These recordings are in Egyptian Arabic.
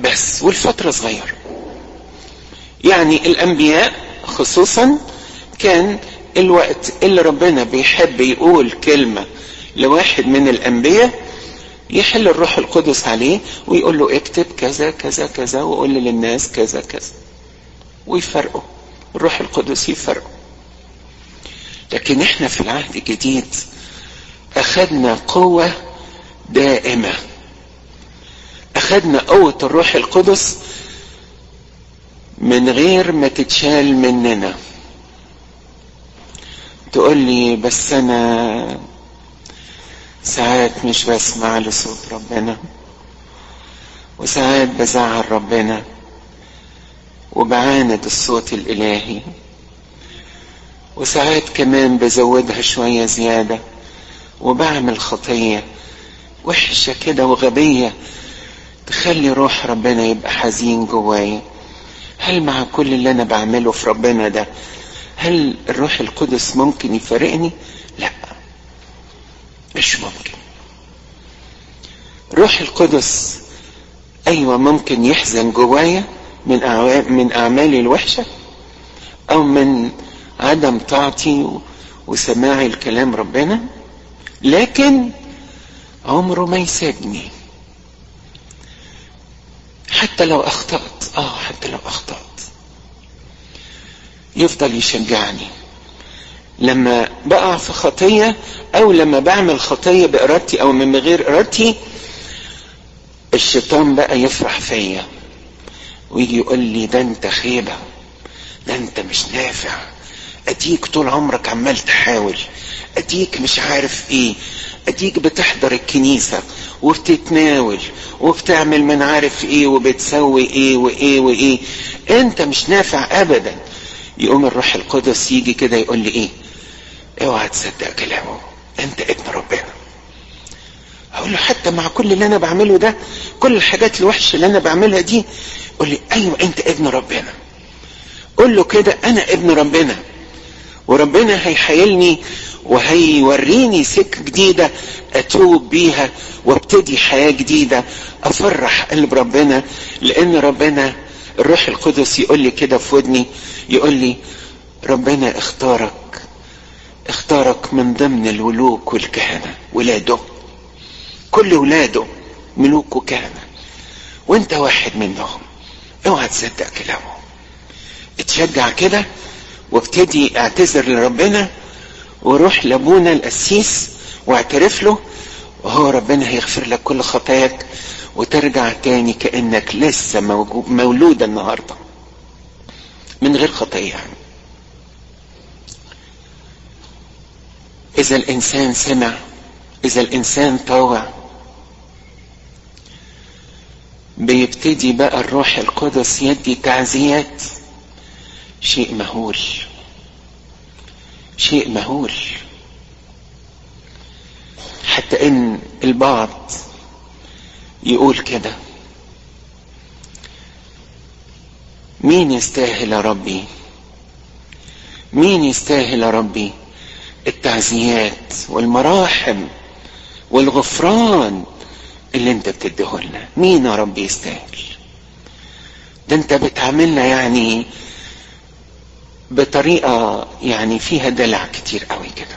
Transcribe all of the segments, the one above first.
بس والفترة صغيرة يعني الانبياء خصوصا كان الوقت اللي ربنا بيحب يقول كلمة لواحد من الانبياء يحل الروح القدس عليه ويقول له اكتب كذا كذا كذا وقول للناس كذا كذا ويفرقوا الروح القدس يفرقوا لكن احنا في العهد الجديد اخذنا قوة دائمة اخذنا قوة الروح القدس من غير ما تتشال مننا تقول لي بس انا ساعات مش بسمع لصوت ربنا وساعات بزعل ربنا وبعاند الصوت الالهي وساعات كمان بزودها شوية زيادة وبعمل خطية وحشة كده وغبية تخلي روح ربنا يبقى حزين جوايا هل مع كل اللي انا بعمله في ربنا ده هل الروح القدس ممكن يفارقني لا مش ممكن روح القدس ايوه ممكن يحزن جوايا من من اعمالي الوحشه او من عدم طاعتي وسماعي الكلام ربنا لكن عمره ما يسيبني حتى لو اخطأت اه حتى لو اخطأت يفضل يشجعني لما بقع في خطية او لما بعمل خطية بارادتي او من غير ارادتي الشيطان بقى يفرح فيا ويجي يقول لي ده انت خيبة ده انت مش نافع اديك طول عمرك عمال تحاول اديك مش عارف ايه اديك بتحضر الكنيسة وبتتناول وبتعمل من عارف ايه وبتسوي ايه وايه وايه انت مش نافع ابدا يقوم الروح القدس يجي كده يقول لي ايه اوعى تصدق كلامه انت ابن ربنا اقول له حتى مع كل اللي انا بعمله ده كل الحاجات الوحشه اللي انا بعملها دي يقول لي ايوه انت ابن ربنا قول له كده انا ابن ربنا وربنا هيحيلني وهيوريني سكة جديدة اتوب بيها وابتدي حياة جديدة افرح قلب ربنا لان ربنا الروح القدس يقول لي كده في ودني يقول لي ربنا اختارك اختارك من ضمن الملوك والكهنة ولاده كل ولاده ملوك وكهنة وانت واحد منهم اوعى تصدق كلامه اتشجع كده وابتدي اعتذر لربنا وروح لابونا القسيس واعترف له وهو ربنا هيغفر لك كل خطاياك وترجع تاني كانك لسه مولود النهارده من غير خطيه يعني اذا الانسان سمع اذا الانسان طوع بيبتدي بقى الروح القدس يدي تعزيات شيء مهول شيء مهول حتى ان البعض يقول كده مين يستاهل يا ربي مين يستاهل يا ربي التعزيات والمراحم والغفران اللي انت بتديه لنا مين يا رب يستاهل ده انت بتعاملنا يعني بطريقة يعني فيها دلع كتير قوي كده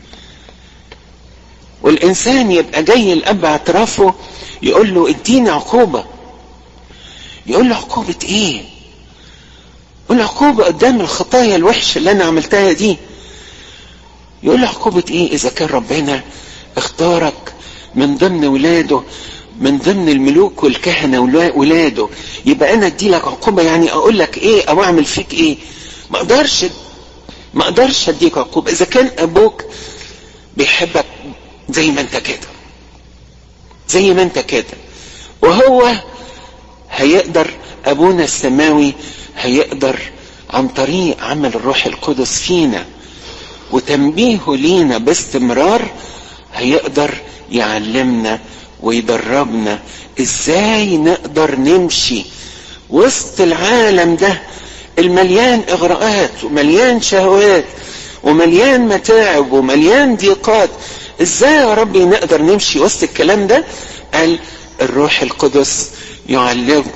والإنسان يبقى جاي الأب اعترافه يقول له اديني عقوبة يقول له عقوبة ايه يقول له عقوبة قدام الخطايا الوحشة اللي أنا عملتها دي يقول له عقوبة ايه إذا كان ربنا اختارك من ضمن ولاده من ضمن الملوك والكهنة ولاده يبقى أنا أدي لك عقوبة يعني أقول لك إيه أو أعمل فيك إيه ما اقدرش ما اقدرش اديك عقوبه اذا كان ابوك بيحبك زي ما انت كده زي ما انت كده وهو هيقدر ابونا السماوي هيقدر عن طريق عمل الروح القدس فينا وتنبيهه لينا باستمرار هيقدر يعلمنا ويدربنا ازاي نقدر نمشي وسط العالم ده المليان اغراءات ومليان شهوات ومليان متاعب ومليان ضيقات ازاي يا ربي نقدر نمشي وسط الكلام ده قال الروح القدس يعلم